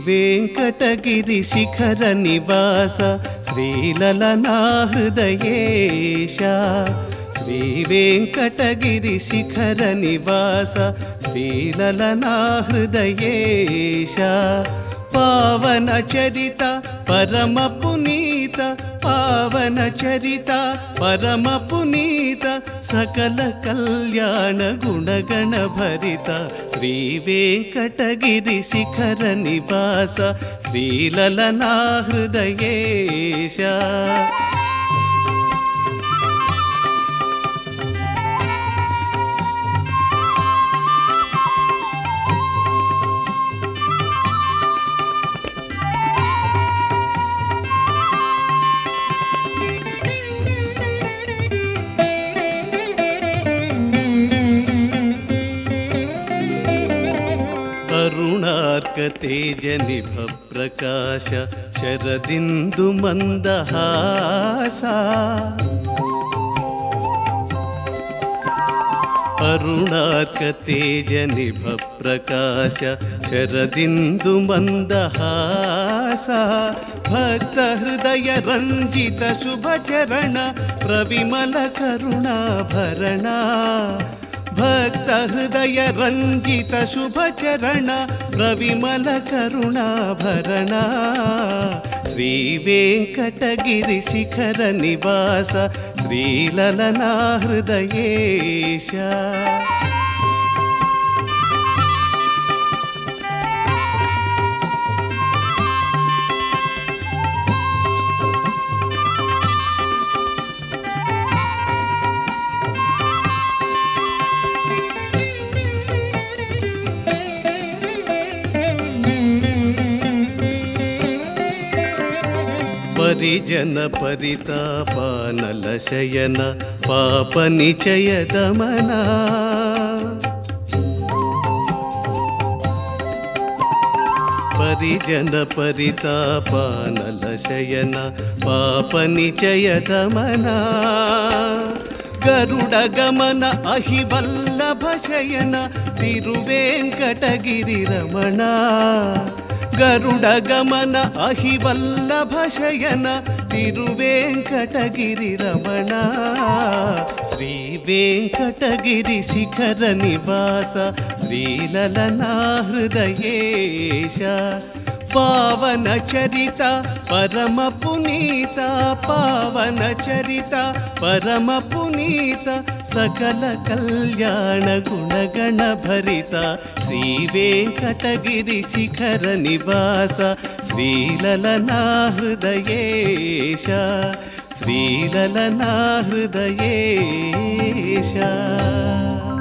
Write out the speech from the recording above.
వెంకటగిరి శిఖర నివాస శ్రీలలనా హృదయేశ శ్రీ వెంకటగిరి శిఖర నివాస శ్రీలలనా హృదయేశ పావన చరిత పరమ పునీత పావన చరిత పరమ పునీత సకల కళ్యాణ గుణగణ భరిత శ్రీ వెంకటగిరి శిఖర నివాస శ్రీలలనా హృదయేశ కరుణార్క తేజ నిభ ప్రకాశ శరదిందు మందహాస అరుణార్క తేజ నిభ ప్రకాశ శరదిందు మందహాస భక్త హృదయ రంజిత శుభ చరణ ప్రవిమల కరుణాభరణ భక్త హృదయ రంజిత శుభ చరణ ప్రవిమల కరుణాభరణ శ్రీ వెంకటగిరి శిఖర నివాస శ్రీలలనా హృదయేశ పరిజన పరితాపానల శయన పాప నిచయ దమనా పరిజన పరితాపానల శయన పాప నిచయ దమనా గరుడ గమన అహివల్లభ శయన తిరువేంకటగిరి రమణ గరుడ గమన అహివల్లభ శయన తిరువేంకటగిరి రమణ శ్రీ వెంకటగిరి శిఖర నివాస శ్రీలలనా హృదయేశ పావన చరిత పరమ పునీత పావన చరిత పరమ పునీత సకల కళ్యాణ గుణగణ భరిత శ్రీ వెంకటగిరి శిఖర నివాస శ్రీలలనా హృదయేశ శ్రీలలనా హృదయేశ